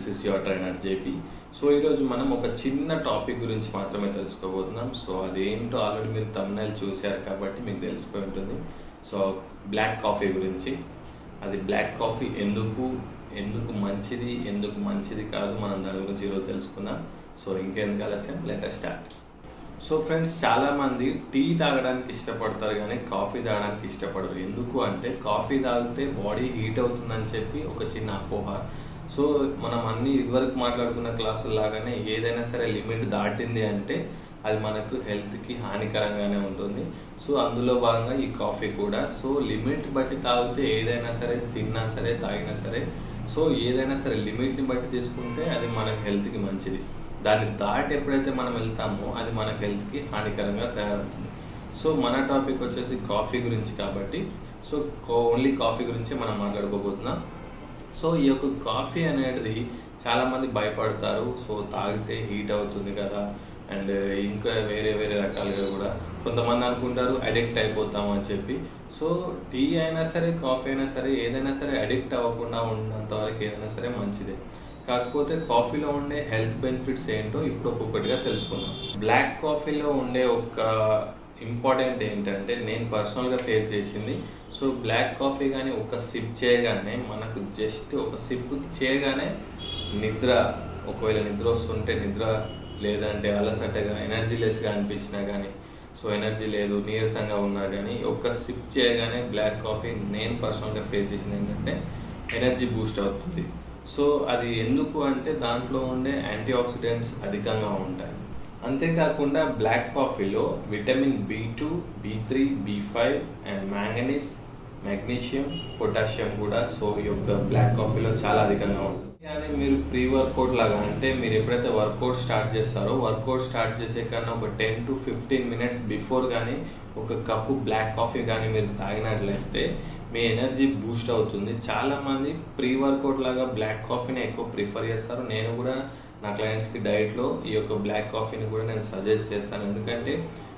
is your trainer JP so ఈరోజు మనం ఒక చిన్న టాపిక్ గురించి మాత్రమే తెలుసుకోబోతున్నాం సో అదేంటో ఆల్రెడీ మీరు తమిళ చూశారు కాబట్టి మీకు తెలిసిపోయి ఉంటుంది సో బ్లాక్ కాఫీ గురించి అది బ్లాక్ కాఫీ ఎందుకు ఎందుకు మంచిది ఎందుకు మంచిది కాదు మనం దాని గురించి ఈరోజు తెలుసుకుందాం సో ఇంకెందుకు ఆలస్యం లెటర్ స్టార్ట్ సో ఫ్రెండ్స్ చాలా మంది టీ తాగడానికి ఇష్టపడతారు కానీ కాఫీ తాగడానికి ఇష్టపడరు ఎందుకు అంటే కాఫీ తాగితే బాడీ హీట్ అవుతుందని చెప్పి ఒక చిన్న అపోహ సో మనం అన్ని ఇదివరకు మాట్లాడుకున్న క్లాసుల లాగానే ఏదైనా సరే లిమిట్ దాటింది అంటే అది మనకు హెల్త్కి హానికరంగానే ఉంటుంది సో అందులో భాగంగా ఈ కాఫీ కూడా సో లిమిట్ బట్టి తాగితే ఏదైనా సరే తిన్నా సరే తాగినా సరే సో ఏదైనా సరే లిమిట్ని బట్టి తీసుకుంటే అది మన హెల్త్కి మంచిది దాన్ని దాటి ఎప్పుడైతే మనం వెళ్తామో అది మన హెల్త్కి హానికరంగా తయారవుతుంది సో మన టాపిక్ వచ్చేసి కాఫీ గురించి కాబట్టి సో ఓన్లీ కాఫీ గురించి మనం మాట్లాడుకోబోతున్నాం సో ఈ యొక్క కాఫీ అనేది చాలామంది భయపడతారు సో తాగితే హీట్ అవుతుంది కదా అండ్ ఇంకా వేరే వేరే రకాలుగా కూడా కొంతమంది అనుకుంటారు అడిక్ట్ అయిపోతాం అని చెప్పి సో టీ అయినా సరే కాఫీ అయినా సరే ఏదైనా సరే అడిక్ట్ అవ్వకుండా ఉన్నంత వరకు ఏదైనా సరే మంచిదే కాకపోతే కాఫీలో ఉండే హెల్త్ బెనిఫిట్స్ ఏంటో ఇప్పుడు ఒక్కొక్కటిగా తెలుసుకుందాం బ్లాక్ కాఫీలో ఉండే ఒక ఇంపార్టెంట్ ఏంటంటే నేను పర్సనల్గా ఫేస్ చేసింది సో బ్లాక్ కాఫీ కానీ ఒక సిప్ చేయగానే మనకు జస్ట్ ఒక సిప్ చేయగానే నిద్ర ఒకవేళ నిద్ర వస్తుంటే నిద్ర లేదంటే అలసటగా ఎనర్జీ లెస్గా అనిపించినా కానీ సో ఎనర్జీ లేదు నీరసంగా ఉన్నా కానీ ఒక్క సిప్ చేయగానే బ్లాక్ కాఫీ నేను పర్సనల్గా ఫేస్ చేసింది ఏంటంటే ఎనర్జీ బూస్ట్ అవుతుంది సో అది ఎందుకు అంటే దాంట్లో ఉండే యాంటీ ఆక్సిడెంట్స్ అధికంగా ఉంటాయి అంతేకాకుండా బ్లాక్ కాఫీలో vitamin B two B three B five and manganese magnesium potassium కూడా సో ఈ యొక్క బ్లాక్ కాఫీలో చాలా అధికంగా ఉంటుంది కానీ మీరు ప్రీ వర్కౌట్ లాగా అంటే మీరు ఎప్పుడైతే వర్కౌట్ స్టార్ట్ చేస్తారో వర్కౌట్ స్టార్ట్ చేసే కన్నా ఒక ten to fifteen minutes before కానీ ఒక కప్పు బ్లాక్ కాఫీ కానీ మీరు తాగినట్లయితే మీ ఎనర్జీ బూస్ట్ అవుతుంది చాలామంది ప్రీ వర్కౌట్ లాగా బ్లాక్ కాఫీని ఎక్కువ ప్రిఫర్ చేస్తారు నేను కూడా నా క్లయింట్స్కి డైట్లో ఈ యొక్క బ్లాక్ కాఫీని కూడా నేను సజెస్ట్ చేస్తాను ఎందుకంటే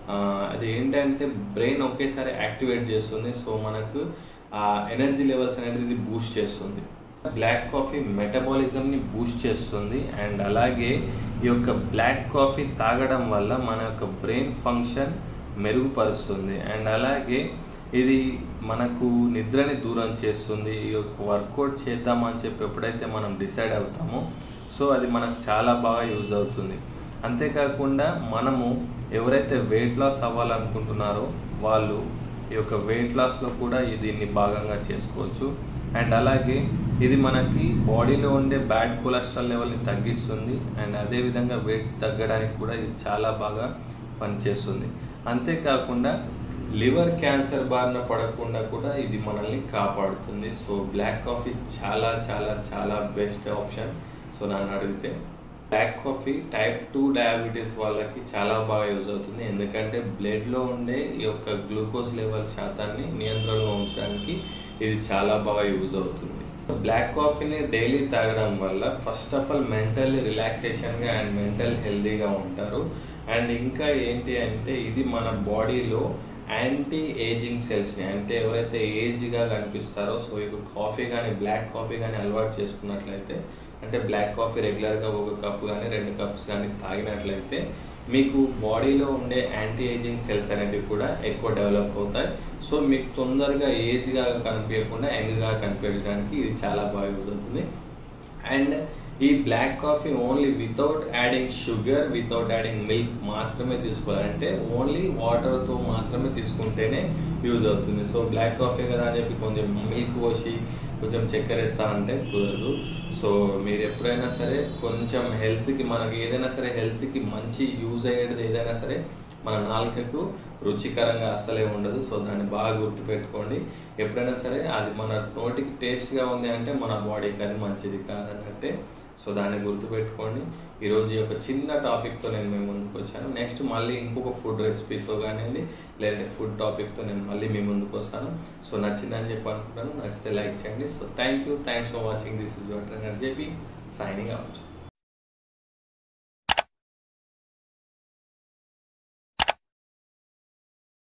అది ఏంటంటే బ్రెయిన్ ఒకేసారి యాక్టివేట్ చేస్తుంది సో మనకు ఎనర్జీ లెవెల్స్ అనేది ఇది బూస్ట్ చేస్తుంది బ్లాక్ కాఫీ మెటబాలిజంని బూస్ట్ చేస్తుంది అండ్ అలాగే ఈ యొక్క బ్లాక్ కాఫీ తాగడం వల్ల మన యొక్క బ్రెయిన్ ఫంక్షన్ మెరుగుపరుస్తుంది అండ్ అలాగే ఇది మనకు నిద్రని దూరం చేస్తుంది ఈ యొక్క వర్కౌట్ చేద్దామని చెప్పి ఎప్పుడైతే మనం డిసైడ్ అవుతామో సో అది మనకు చాలా బాగా యూజ్ అవుతుంది అంతేకాకుండా మనము ఎవరైతే వెయిట్ లాస్ అవ్వాలనుకుంటున్నారో వాళ్ళు ఈ యొక్క వెయిట్ లాస్లో కూడా దీన్ని భాగంగా చేసుకోవచ్చు అండ్ అలాగే ఇది మనకి బాడీలో ఉండే బ్యాడ్ కొలెస్ట్రాల్ లెవెల్ని తగ్గిస్తుంది అండ్ అదేవిధంగా వెయిట్ తగ్గడానికి కూడా ఇది చాలా బాగా పనిచేస్తుంది అంతేకాకుండా లివర్ క్యాన్సర్ బారిన పడకుండా కూడా ఇది మనల్ని కాపాడుతుంది సో బ్లాక్ కాఫీ చాలా చాలా చాలా బెస్ట్ ఆప్షన్ సో నన్ను అడిగితే black coffee type two diabetes వాళ్ళకి చాలా బాగా యూజ్ అవుతుంది ఎందుకంటే బ్లడ్లో ఉండే ఈ యొక్క గ్లూకోజ్ లెవెల్ శాతాన్ని నియంత్రణలో ఉంచడానికి ఇది చాలా బాగా యూజ్ అవుతుంది బ్లాక్ కాఫీని డైలీ తాగడం వల్ల ఫస్ట్ ఆఫ్ ఆల్ మెంటల్లీ రిలాక్సేషన్గా అండ్ మెంటల్ హెల్తీగా ఉంటారు అండ్ ఇంకా ఏంటి అంటే ఇది మన బాడీలో యాంటీ ఏజింగ్ సెల్స్ని అంటే ఎవరైతే ఏజ్గా కనిపిస్తారో సో ఇక కాఫీ కానీ బ్లాక్ కాఫీ కానీ అలవాటు చేసుకున్నట్లయితే అంటే బ్లాక్ కాఫీ రెగ్యులర్గా ఒక కప్ కానీ రెండు కప్స్ కానీ తాగినట్లయితే మీకు బాడీలో ఉండే యాంటీ ఏజింగ్ సెల్స్ అనేవి కూడా ఎక్కువ డెవలప్ అవుతాయి సో మీకు తొందరగా ఏజ్గా కనిపించకుండా యంగ్గా కనిపించడానికి ఇది చాలా బాగా యూజ్ అవుతుంది అండ్ ఈ black coffee only without adding sugar without adding milk మాత్రమే తీసుకోవాలి అంటే ఓన్లీ వాటర్తో మాత్రమే తీసుకుంటేనే యూజ్ అవుతుంది సో బ్లాక్ కాఫీ కదా అని చెప్పి కొంచెం మిల్క్ పోసి కొంచెం చక్కెర వేస్తా అంటే కుదరదు సో మీరు ఎప్పుడైనా సరే కొంచెం హెల్త్కి మనకి ఏదైనా సరే హెల్త్కి మంచి యూజ్ అయ్యేది ఏదైనా సరే మన నాలుకకు రుచికరంగా అస్సలే ఉండదు సో దాన్ని బాగా గుర్తుపెట్టుకోండి ఎప్పుడైనా సరే అది మన నోటికి టేస్ట్గా ఉంది అంటే మన బాడీకి అది మంచిది కాదన్నట్టే సో దాన్ని గుర్తుపెట్టుకోండి ఈరోజు ఈ యొక్క చిన్న టాపిక్తో నేను మేము ముందుకు వచ్చాను నెక్స్ట్ మళ్ళీ ఇంకొక ఫుడ్ రెసిపీతో కానివ్వండి లేదంటే ఫుడ్ టాపిక్తో నేను మళ్ళీ మీ ముందుకు వస్తాను సో నచ్చిందని చెప్పి అనుకుంటాను నచ్చితే లైక్ చేయండి so thank you thanks for watching this is your trainer JP signing out